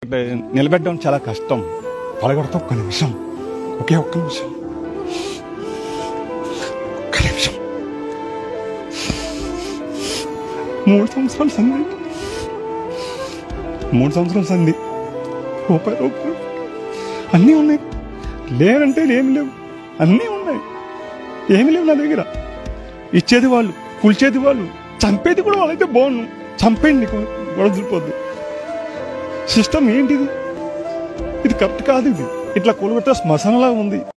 అంటే నిలబెట్టడం చాలా కష్టం పలగొడతా ఒక్క నిమిషం ఒకే ఒక్క నిమిషం ఒక్క నిమిషం మూడు సంవత్సరాలు సంధి మూడు సంవత్సరాలు సంధి రూపాయి రూపాయలు అన్నీ ఉన్నాయి లేనంటే ఏమి లేవు అన్నీ ఉన్నాయి ఏమి లేవు నా దగ్గర ఇచ్చేది వాళ్ళు కూల్చేది వాళ్ళు చంపేది కూడా వాళ్ళైతే బాగుండు చంపేయండి వదిలిపోద్దు సిస్టమ్ ఏంటిది ఇది కరెక్ట్ కాదు ఇది ఇట్లా కూలబెట్టే శ్మశానలా ఉంది